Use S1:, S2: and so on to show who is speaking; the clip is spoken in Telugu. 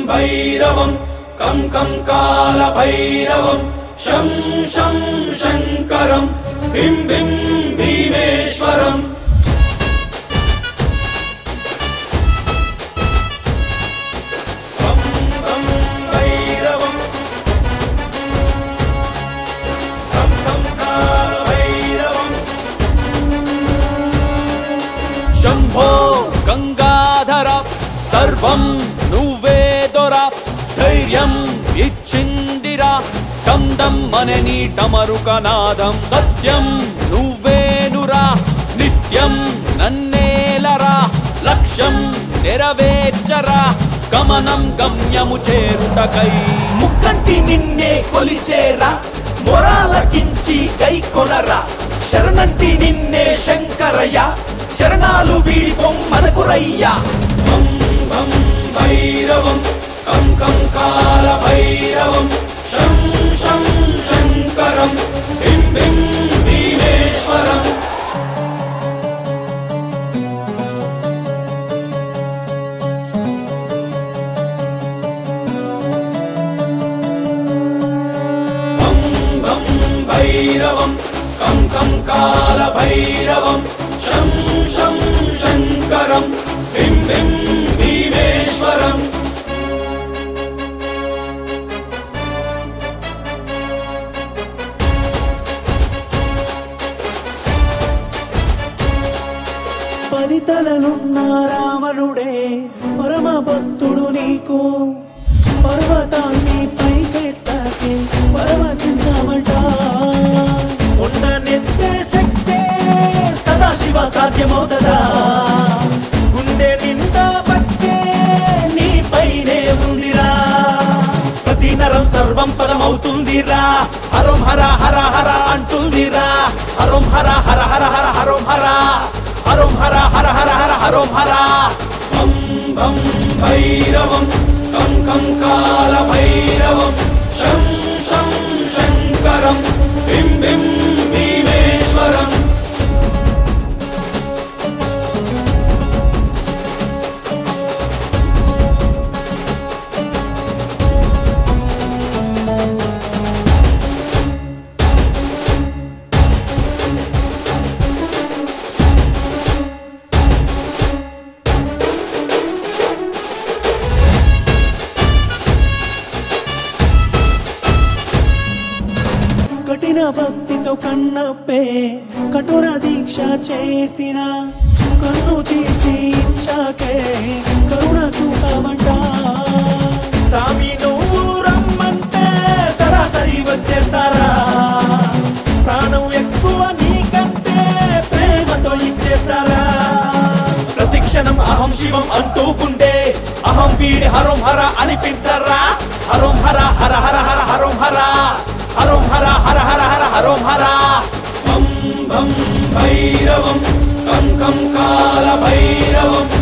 S1: భైరవం కం కం కాల భైరవం శం శం శంకరం బిం బిం భీమేశ్వరం కం కం భైరవం కం కం కాల భైరవం శంభో గంగాధర సర్వం నువ్వే దొర ధైర్యం ఇచ్చిందిరా దమ్ దమ్ అనే నీ టమరుకనాదం సత్యం నువ్వేనురా నిత్యం నన్నేలరా లక్ష్యం నెరవేర్చరా గమనం గమ్యము చేరుటకై ముక్కంటి నిన్నే కొలిచేరా మొరాలకించి కై కొనరా శరణంటి నిన్నే శంకరయ్య శరణాలు వీడి పొమ్మనకురయ్యా బం బం భైరవం కం కం కాల భైరవం శం శం శంకరం బిం బిం భీమేశ్వరం బం బం భైరవం కం కం కాల భైరవం శం శం శంకరం బిం బిం భీమేశ్వరం
S2: పది తలలున్న రావణుడే పరమ భక్తుడు నీకు పర్వతాన్ని పైకెత్తకే పరవశించమంట కొండ నెత్తే శక్తే సదాశివ సాధ్యమవుతదా గుండె నిండా భక్తే నీపైనే ఉందిరా ప్రతి నరం సర్వం పదమవుతుందిరా హరం హర హర హర అంటుందిరా హరం హర హర హర హర హరం హర హరం హర హర హర హర హరం హర
S1: బం బం భైరవం కం కం కాల భైరవం శం శం శంకరం బిం బిం భీమేశ్వరం
S2: కఠిన భక్తితో కన్నప్పే కఠోర దీక్ష చేసిన కన్ను తీసి ఇచ్చాకే కరుణ చూపమంట సామి నువ్వు రమ్మంటే సరాసరి వచ్చేస్తారా ప్రాణం ఎక్కువ నీకంటే ప్రేమతో ఇచ్చేస్తారా ప్రతిక్షణం అహం శివం అంటూ గుండే అహం వీడి హరం హర అనిపించరా హరం హర హర హర హర హరం హర హరం హర హర హర హర హరం హర
S1: బం బం భైరవం కం కం కాల భైరవం